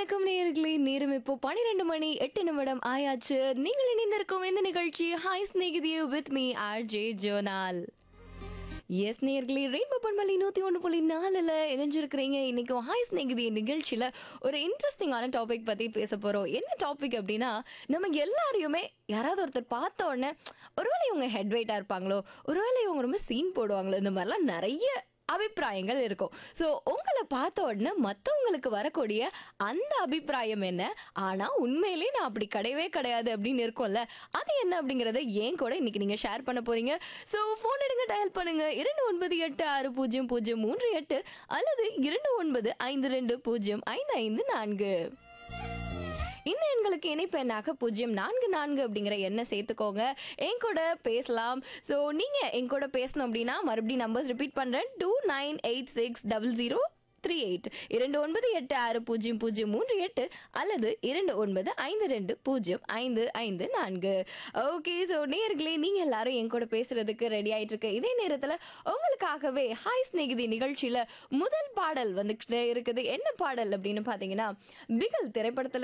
வணக்கம் நேயர்களே நேரம் இப்போ பன்னிரெண்டு மணி எட்டு நிமிடம் ஆயாச்சு நீங்கள் இணைந்திருக்கும் இந்த நிகழ்ச்சி ஹாய் ஸ்நேகிதிய with me R J Jonal எஸ் நேர்களே ரெயின்போ பண்பலி நூற்றி ஒன்று புள்ளி நாலில் இணைஞ்சிருக்கிறீங்க இன்னைக்கு ஹாய் ஸ்நேகிதி நிகழ்ச்சியில் ஒரு இன்ட்ரெஸ்டிங்கான டாபிக் பற்றி பேச போகிறோம் என்ன டாபிக் அப்படின்னா நம்ம எல்லாரையுமே யாராவது ஒருத்தர் பார்த்த உடனே ஒருவேளை இவங்க ஹெட் வெயிட்டாக இருப்பாங்களோ ஒருவேளை இவங்க ரொம்ப சீன் போடுவாங்களோ இந்த மாதிரிலாம் நிறைய அபிப்பிராயங்கள் இருக்கும் ஸோ உங்களை பார்த்த உடனே மற்றவங்களுக்கு வரக்கூடிய அந்த அபிப்பிராயம் என்ன ஆனால் உண்மையிலே நான் அப்படி கிடையவே கிடையாது அப்படின்னு இருக்கும்ல அது என்ன அப்படிங்கிறத ஏன் கூட இன்னைக்கு நீங்கள் ஷேர் பண்ண போறீங்க ஸோ ஃபோன் எடுங்க டயல் பண்ணுங்க இரண்டு ஒன்பது எட்டு ஆறு பூஜ்ஜியம் பூஜ்ஜியம் மூன்று எட்டு அல்லது இரண்டு ஒன்பது ஐந்து ரெண்டு பூஜ்ஜியம் ஐந்து ஐந்து நான்கு இந்த எண்களுக்கு இணைப்பு எண்ணாக பூஜ்ஜியம் நான்கு நான்கு அப்படிங்கிற எண்ணை சேர்த்துக்கோங்க என் கூட பேசலாம் ஸோ நீங்கள் என் கூட பேசணும் அப்படின்னா மறுபடியும் நம்பர்ஸ் ரிப்பீட் பண்ணுறேன் two nine eight six double zero three eight இரண்டு ஒன்பது எட்டு ஆறு பூஜ்ஜியம் பூஜ்ஜியம் மூன்று எட்டு அல்லது இரண்டு ஒன்பது ஐந்து ரெண்டு பூஜ்ஜியம் ஐந்து ஐந்து நான்கு ஓகே ஸோ நேர்களே நீங்கள் எல்லாரும் என் கூட பேசுறதுக்கு ரெடி ஆயிட்டு இருக்கு இதே நேரத்தில் உங்களுக்காகவே ஹாய் ஸ்நேகிதி நிகழ்ச்சியில் முதல் பாடல் வந்துக்கிட்டே இருக்குது என்ன பாடல் அப்படின்னு பார்த்தீங்கன்னா பிகல் திரைப்படத்தில்